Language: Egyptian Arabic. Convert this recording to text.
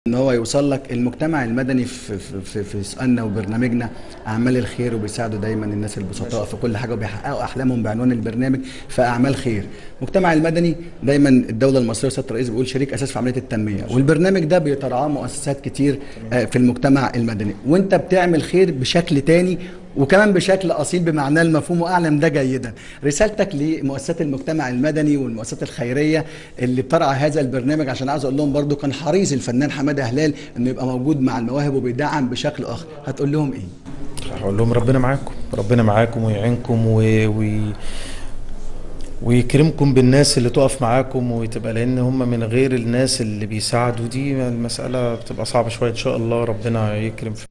ان هو يوصل لك المجتمع المدني في في في, في سؤالنا وبرنامجنا اعمال الخير وبيساعدوا دايما الناس البسطاء في كل حاجه وبيحققوا احلامهم بعنوان البرنامج في اعمال خير المجتمع المدني دايما الدوله المصريه وسياده الرئيس بيقول شريك اساس في عمليه التنميه والبرنامج ده بيترعاه مؤسسات كتير آه، في المجتمع المدني وانت بتعمل خير بشكل تاني وكمان بشكل اصيل بمعناه المفهوم واعلم ده جيدا رسالتك لمؤسسات المجتمع المدني والمؤسسات الخيريه اللي بترعى هذا البرنامج عشان عاوز اقول لهم برضو كان حريص الفنان حماده هلال انه يبقى موجود مع المواهب وبيدعم بشكل اخر هتقول لهم ايه هقول لهم ربنا معاكم ربنا معاكم ويعينكم و... و... ويكرمكم بالناس اللي تقف معاكم وتبقى لان هم من غير الناس اللي بيساعدوا دي المساله بتبقى صعبه شويه ان شاء الله ربنا يكرم